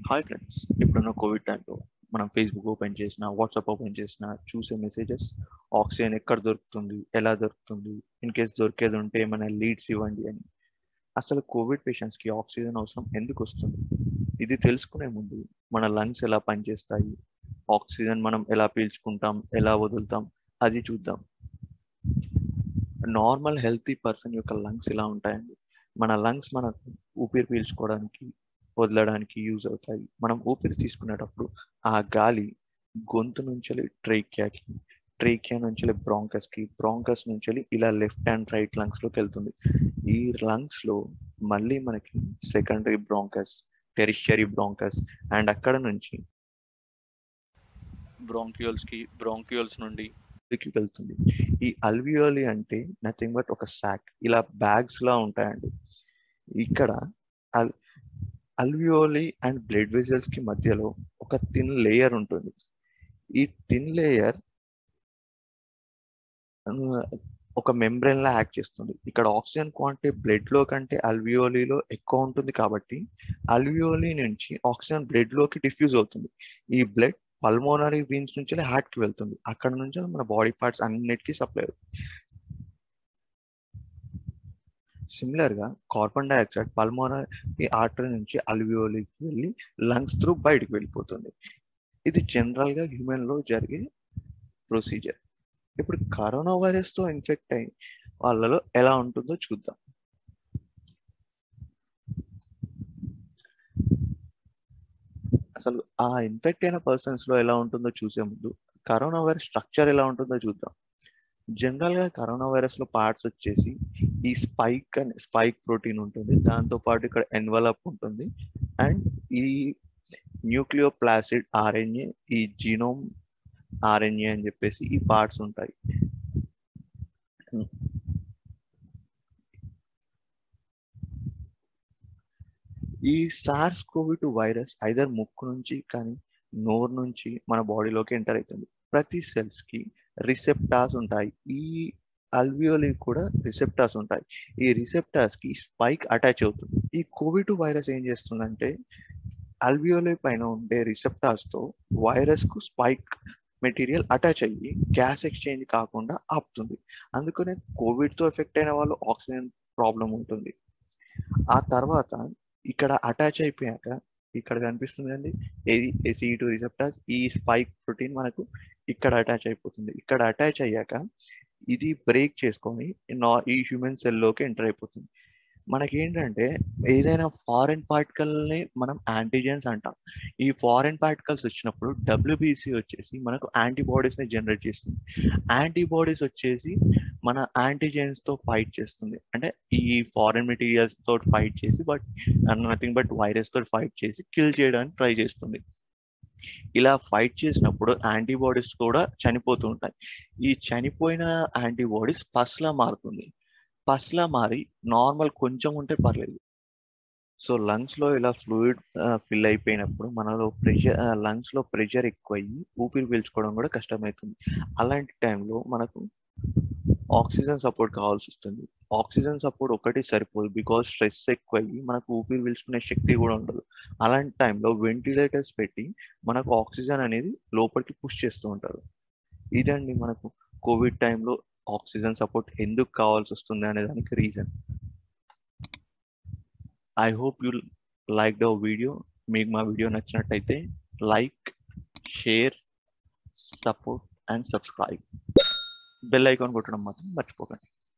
hi friends ఇప్పుడున్న Covid టైంలో మనం ఫేస్బుక్ ఓపెన్ చేసిన వాట్సాప్ ఓపెన్ చేసిన చూసే మెసేజెస్ ఆక్సిజన్ ఎక్కడ దొరుకుతుంది ఎలా దొరుకుతుంది ఇన్ కేస్ దొరికేది ఉంటే ఏమైనా లీడ్స్ ఇవ్వండి అని అసలు కోవిడ్ పేషెంట్స్కి ఆక్సిజన్ అవసరం ఎందుకు వస్తుంది ఇది తెలుసుకునే ముందు మన లంగ్స్ ఎలా పనిచేస్తాయి ఆక్సిజన్ మనం ఎలా పీల్చుకుంటాం ఎలా వదులుతాం అది చూద్దాం నార్మల్ హెల్తీ పర్సన్ యొక్క లంగ్స్ ఎలా ఉంటాయండి మన లంగ్స్ మనకు ఊపిరి పీల్చుకోవడానికి వదలడానికి యూజ్ అవుతాయి మనం ఊపిరి తీసుకునేటప్పుడు ఆ గాలి గొంతు నుంచి ట్రేకియాకి ట్రేకియా నుంచి బ్రాంకస్కి బ్రాంకస్ నుంచి ఇలా లెఫ్ట్ అండ్ రైట్ లంగ్స్లోకి వెళ్తుంది ఈ లంగ్స్లో మళ్ళీ మనకి secondary bronchus tertiary bronchus and అక్కడ నుంచి బ్రాంక్యూల్స్కి బ్రాంక్యూల్స్ నుండి కి వెళ్తుంది ఈ అల్వియోలి అంటే నథింగ్ బట్ ఒక సాక్ ఇలా బ్యాగ్స్ లా ఉంటాయండి ఇక్కడ అల్ అల్వియోలి అండ్ బ్లడ్ వెజల్స్ కి మధ్యలో ఒక థిన్ లేయర్ ఉంటుంది ఈ థిన్ లేయర్ ఒక మెంబ్రెయిన్ లా యాక్ట్ చేస్తుంది ఇక్కడ ఆక్సిజన్ క్వాంటిటీ బ్లడ్ లో కంటే అల్వియోలీలో ఎక్కువ ఉంటుంది కాబట్టి అల్వియోలి నుంచి ఆక్సిజన్ బ్లడ్ లోకి డిఫ్యూజ్ అవుతుంది ఈ బ్లడ్ పల్మోనరీ వీన్స్ నుంచి హార్ట్ కి వెళ్తుంది అక్కడ నుంచి మన బాడీ పార్ట్స్ అన్నిటికీ సప్లై అవుతుంది సిమిలర్ గా కార్బన్ డైఆక్సైడ్ పల్మోనరీ ఆర్టరీ నుంచి అల్వియోలికి వెళ్ళి లంగ్స్ త్రూ బయటకు వెళ్ళిపోతుంది ఇది జనరల్ గా హ్యూమన్ లో జరిగే ప్రొసీజర్ ఇప్పుడు కరోనా వైరస్ తో ఇన్ఫెక్ట్ అయి వాళ్ళలో ఎలా ఉంటుందో చూద్దాం అసలు ఆ ఇన్ఫెక్ట్ అయిన పర్సన్స్ లో ఎలా ఉంటుందో చూసే ముందు కరోనా వైరస్ స్ట్రక్చర్ ఎలా ఉంటుందో చూద్దాం జనరల్ గా కరోనా వైరస్ లో పార్ట్స్ వచ్చేసి ఈ స్పైక్ అని స్పైక్ ప్రోటీన్ ఉంటుంది దాంతో పాటు ఇక్కడ ఎన్వలప్ ఉంటుంది అండ్ ఈ న్యూక్లియో ప్లాసిడ్ ఆర్ఎన్ఏ ఈ జీనోమ్ ఆర్ఎన్ఏ అని చెప్పేసి ఈ పార్ట్స్ ఉంటాయి ఈ సార్స్ కోవిడ్ వైరస్ ఐదర్ ముక్కు నుంచి కానీ నోరు నుంచి మన బాడీలోకి ఎంటర్ అవుతుంది ప్రతి సెల్స్ కి రిసెప్టార్స్ ఉంటాయి ఈ అల్వియోలి కూడా రిసెప్టార్స్ ఉంటాయి ఈ రిసెప్టార్స్ కి స్పైక్ అటాచ్ అవుతుంది ఈ కోవిడ్ వైరస్ ఏం చేస్తుందంటే అల్వియోలి పైన ఉండే రిసెప్టార్స్ తో వైరస్ కు స్పైక్ మెటీరియల్ అటాచ్ అయ్యి గ్యాస్ ఎక్స్చేంజ్ కాకుండా ఆపుతుంది అందుకనే కోవిడ్ తో ఎఫెక్ట్ అయిన వాళ్ళు ఆక్సిజన్ ప్రాబ్లం ఉంటుంది ఆ తర్వాత ఇక్కడ అటాచ్ అయిపోయాక ఇక్కడ కనిపిస్తుంది అండి ఏది ఎసి టూ రిసెప్టర్స్ ఈ స్పైక్ ప్రోటీన్ మనకు ఇక్కడ అటాచ్ అయిపోతుంది ఇక్కడ అటాచ్ అయ్యాక ఇది బ్రేక్ చేసుకొని ఈ హ్యూమన్ సెల్లోకి ఎంటర్ అయిపోతుంది మనకేంటంటే ఏదైనా ఫారెన్ పార్టికల్ని మనం యాంటీజెన్స్ అంటాం ఈ ఫారెన్ పార్టికల్స్ వచ్చినప్పుడు డబ్ల్యూబీసీ వచ్చేసి మనకు యాంటీబాడీస్ని జనరేట్ చేస్తుంది యాంటీబాడీస్ వచ్చేసి మన యాంటీజెన్స్ తో ఫైట్ చేస్తుంది అంటే ఈ ఫారెన్ మెటీరియల్స్ తోటి ఫైట్ చేసి బట్ నథింగ్ బట్ వైరస్ తోటి ఫైట్ చేసి కిల్ చేయడానికి ట్రై చేస్తుంది ఇలా ఫైట్ చేసినప్పుడు యాంటీబాడీస్ కూడా చనిపోతూ ఉంటాయి ఈ చనిపోయిన యాంటీబాడీస్ పస్లా మారుతుంది పస్లా మారి నార్మల్ కొంచెం ఉంటే పర్లేదు సో లంగ్స్ లో ఇలా ఫ్లూయిడ్ ఫిల్ అయిపోయినప్పుడు మనలో ప్రెషర్ లంగ్స్ లో ప్రెషర్ ఎక్కువ అయ్యి ఊపిరి పీల్చుకోవడం కూడా కష్టమవుతుంది అలాంటి టైంలో మనకు ఆక్సిజన్ సపోర్ట్ కావాల్సి వస్తుంది ఆక్సిజన్ సపోర్ట్ ఒకటి సరిపోదు బికాస్ స్ట్రెస్ ఎక్కువ అయ్యి మనకు ఊపిరి పీల్చుకునే శక్తి కూడా ఉండదు అలాంటి టైంలో వెంటిలేటర్స్ పెట్టి మనకు ఆక్సిజన్ అనేది లోపలికి పుష్ చేస్తూ ఉంటారు ఇదండి మనకు కోవిడ్ టైంలో ఆక్సిజన్ సపోర్ట్ ఎందుకు కావాల్సి వస్తుంది అనే దానికి reason I hope you like the video మీకు మా వీడియో నచ్చినట్టయితే like share support and subscribe bell icon కొట్టడం మాత్రం మర్చిపోకండి